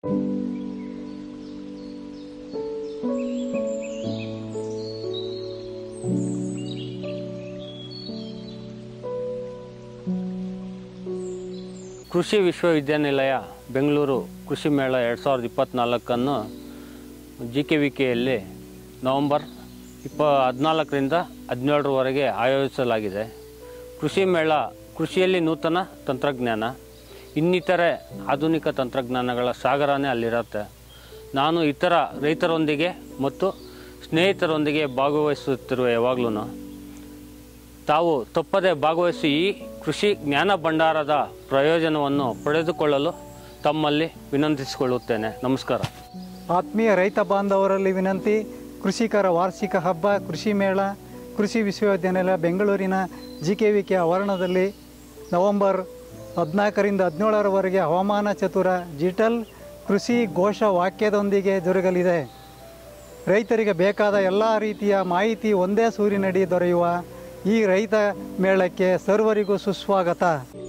ಕೃಷಿ ವಿಶ್ವವಿದ್ಯಾನಿಲಯ ಬೆಂಗಳೂರು ಕೃಷಿ ಮೇಳ ಎರಡು ಸಾವಿರದ ಇಪ್ಪತ್ತ್ನಾಲ್ಕನ್ನು ಜಿ ಕೆ ವಿ ಕೆಯಲ್ಲಿ ನವಂಬರ್ ಇಪ್ಪ ಹದಿನಾಲ್ಕರಿಂದ ಹದಿನೇಳರವರೆಗೆ ಆಯೋಜಿಸಲಾಗಿದೆ ಕೃಷಿ ಮೇಳ ಕೃಷಿಯಲ್ಲಿ ನೂತನ ತಂತ್ರಜ್ಞಾನ ಇನ್ನಿತರೆ ಆಧುನಿಕ ತಂತ್ರಜ್ಞಾನಗಳ ಸಾಗರನೇ ಅಲ್ಲಿರುತ್ತೆ ನಾನು ಇತರ ರೈತರೊಂದಿಗೆ ಮತ್ತು ಸ್ನೇಹಿತರೊಂದಿಗೆ ಭಾಗವಹಿಸುತ್ತಿರುವ ಯಾವಾಗಲೂ ತಾವು ತಪ್ಪದೆ ಭಾಗವಹಿಸಿ ಈ ಕೃಷಿ ಜ್ಞಾನ ಭಂಡಾರದ ಪ್ರಯೋಜನವನ್ನು ಪಡೆದುಕೊಳ್ಳಲು ತಮ್ಮಲ್ಲಿ ವಿನಂತಿಸಿಕೊಳ್ಳುತ್ತೇನೆ ನಮಸ್ಕಾರ ಆತ್ಮೀಯ ರೈತ ಬಾಂಧವರಲ್ಲಿ ವಿನಂತಿ ಕೃಷಿಕರ ವಾರ್ಷಿಕ ಹಬ್ಬ ಕೃಷಿ ಮೇಳ ಕೃಷಿ ವಿಶ್ವವಿದ್ಯಾನಿಲಯ ಬೆಂಗಳೂರಿನ ಜಿ ಕೆ ವಿ ಕೆ ಆವರಣದಲ್ಲಿ ನವೆಂಬರ್ ಹದಿನಾಲ್ಕರಿಂದ ಹದಿನೇಳರವರೆಗೆ ಹವಾಮಾನ ಚತುರ ಡಿಜಿಟಲ್ ಕೃಷಿ ಘೋಷ ವಾಕ್ಯದೊಂದಿಗೆ ಜರುಗಲಿದೆ ರೈತರಿಗೆ ಬೇಕಾದ ಎಲ್ಲ ರೀತಿಯ ಮಾಹಿತಿ ಒಂದೇ ಸೂರಿನಡಿ ದೊರೆಯುವ ಈ ರೈತ ಮೇಳಕ್ಕೆ ಸರ್ವರಿಗೂ ಸುಸ್ವಾಗತ